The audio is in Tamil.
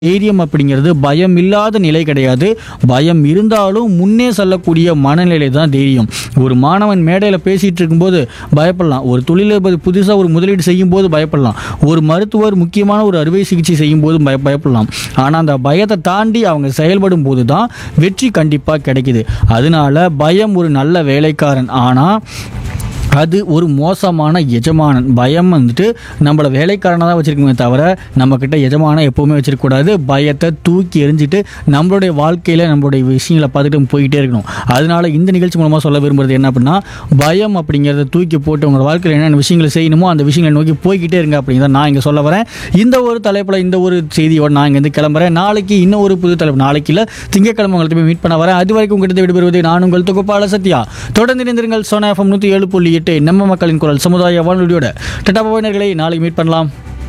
தைரியம் அப்படிங்கிறது பயம் இல்லாத நிலை கிடையாது பயம் இருந்தாலும் முன்னே செல்லக்கூடிய மனநிலை தான் தைரியம் ஒரு மாணவன் மேடையில் பேசிகிட்டு இருக்கும்போது பயப்படலாம் ஒரு தொழிலதிபர் புதுசாக ஒரு முதலீடு செய்யும் போது பயப்படலாம் ஒரு மருத்துவர் முக்கியமான ஒரு அறுவை சிகிச்சை செய்யும் போது பய பயப்படலாம் ஆனால் அந்த பயத்தை தாண்டி அவங்க செயல்படும் போது தான் வெற்றி கண்டிப்பாக கிடைக்குது அதனால பயம் ஒரு நல்ல வேலைக்காரன் ஆனால் அது ஒரு மோசமான எஜமானன் பயம் வந்துட்டு நம்மளை வேலைக்காரனாக தான் வச்சுருக்குமே தவிர நம்மக்கிட்ட எஜமானம் எப்போவுமே வச்சிருக்கக்கூடாது பயத்தை தூக்கி எறிஞ்சிட்டு நம்மளுடைய வாழ்க்கையில் நம்மளுடைய விஷயங்களை பார்த்துட்டு போய்கிட்டே இருக்கணும் அதனால இந்த நிகழ்ச்சி மூலமாக சொல்ல விரும்புறது என்ன அப்படின்னா பயம் அப்படிங்கிறத தூக்கி போட்டு உங்களோட வாழ்க்கையில் என்னென்ன விஷயங்களை செய்யணுமோ அந்த விஷயங்களை நோக்கி போய்கிட்டே இருங்க அப்படிங்கிறத நான் இங்கே சொல்ல வரேன் இந்த ஒரு தலைப்பில் இந்த ஒரு செய்தியோட நான் இங்கேருந்து கிளம்புறேன் நாளைக்கு இன்னும் ஒரு புது தலைப்பு நாளைக்கு இல்லை திங்கக்கிழமை உங்கள்கிட்ட போய் மீட் பண்ண வரேன் அது வரைக்கும் உங்கள்கிட்ட விடுபெறுவது நான் உங்கள் தொகுப்பாள சத்யா தொடர்ந்து இணைந்திருங்கள் சோனா எஃப்எம் நூற்றி ஏழு புள்ளி எட்டு நம்ம மக்களின் குரல் சமுதாய வானொலியோட டட்டா பவனர்களை நாளைக்கு மீட் பண்ணலாம்